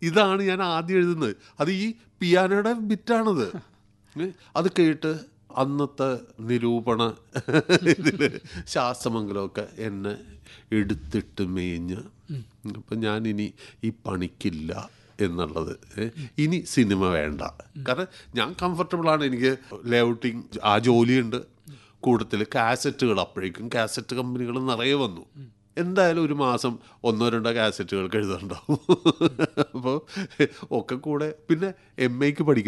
ഇതാണ് ഞാൻ ആദ്യം എഴുതുന്നത് അത് ഈ പിയാനോയുടെ ബിറ്റാണത് ഏ, അത് കേട്ട് അന്നത്തെ നിരൂപണ ഇതിൽ ശാസ്ത്രമംഗലമൊക്കെ എന്നെ എടുത്തിട്ട് മേഞ്ഞ് അപ്പം ഞാനിനി ഈ പണിക്കില്ല എന്നുള്ളത് ഏ, ഇനി സിനിമ വേണ്ട കാരണം ഞാൻ കംഫർട്ടബിളാണ് എനിക്ക് ലേഔട്ടിങ് ആ ജോലിയുണ്ട് കൂട്ടത്തിൽ കാസറ്റുകൾ അപ്പോഴേക്കും കാസറ്റ് കമ്പനികൾ നിറയെ വന്നു എന്തായാലും ഒരു മാസം ഒന്നോ രണ്ടോ കാസറ്റുകൾക്ക് എഴുതുന്നുണ്ടാവും അപ്പോൾ ഒക്കെ കൂടെ പിന്നെ എം എക്ക് പഠിക്കുന്ന